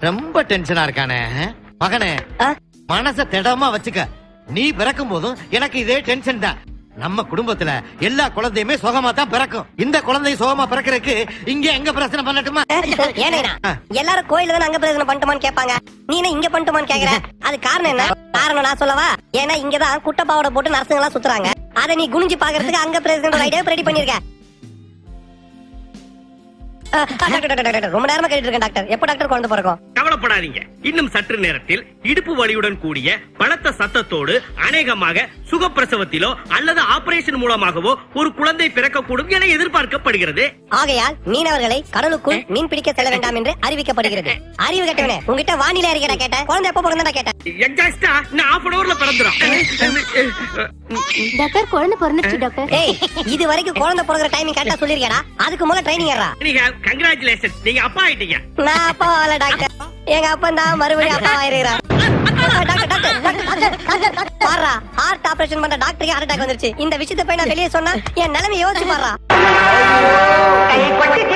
ரொம்ப டென்ஷனா இருக்கானே மகனே ஆ? மனச திடமா வச்சுக்க நீ பிறக்கும் போதும் எனக்கு இதே டென்ஷன் தான் நம்ம குடும்பத்துல எல்லா குழந்தையுமே சுகமா தான் பிறக்கும் இந்த குழந்தை சுகமா பிறக்கிறதுக்கு இங்க எங்க பிரச்சனை பண்ணட்டுமா ஏனேனா ஆ. எல்லாரும் கோயில்ல தான் அங்க பிரதேசம் பண்ணிட்டுமான்னு கேட்பாங்க நீ என்ன இங்க பண்ணிட்டுமான்னு கேக்குற அது காரணம் என்ன காரணம் நான் சொல்லவா ஏன்னா இங்கதான் குட்டப்பாவோட போட்டு நர்சுங்க எல்லாம் சுத்துறாங்க அத நீ குனிஞ்சு பாக்குறதுக்கு அங்க பிரதேசம் ஐடியா ரெடி பண்ணிருக்க ஆ, ஆ, டாக்டர், டாக்டர், டாக்டர், ரொம்ப நேரமா கேட்டுட்டு இருக்கேன் டாக்டர் எப்ப டாக்டர் குழந்தை பிறக்கும் கவலைப்படாதீங்க இன்னும் சற்று நேரத்தில் இடுப்பு வலியுடன் கூடிய பலத்த சத்தத்தோடு அநேகமாக சுகப்பிரசவத்திலோ அல்லது ஆபரேஷன் மூலமாகவோ ஒரு குழந்தை பிறக்கக்கூடும் என எதிர்பார்க்கப்படுகிறது ஆகையால் மீனவர்களை கடலுக்குள் மீன் பிடிக்க செல்ல வேண்டாம் என்று அறிவிக்கப்படுகிறது அறிவு கட்டவனே உங்ககிட்ட வானிலை அறிக்கை கேட்டேன் குழந்தை எப்ப பிறந்தா கேட்டேன் எக்ஸாக்டா இன்னும் half அன் அவர்ல பிறந்துரும் டாக்டர் குழந்தை பிறந்துருச்சு டாக்டர் ஏய் இது வரைக்கும் குழந்தை பிறகுற டைமிங் கரெக்டா சொல்லிருக்கேடா அதுக்கு முதல்ல ட்ரைனிங் ஏறா நீங்க கங்க்ராச்சுலேஷன் நீங்க அப்பா ஆயிட்டீங்க நான் அப்பா ஆகல டாக்டர் எங்க அப்பா தான் மறுபடியும் அப்பா ஆயிருக்கிறான் டாக்டர் டாக்டர் டாக்டர் டாக்டர் பாருடா ஹார்ட் ஆபரேஷன் பண்ற டாக்டருக்கு ஹார்ட் அட்டாக் வந்துருச்சு இந்த விஷயத்தை போய் நான் வெளியே சொன்னா என் நிலைமை யோசிச்சு பாருடா கைப்பட்டு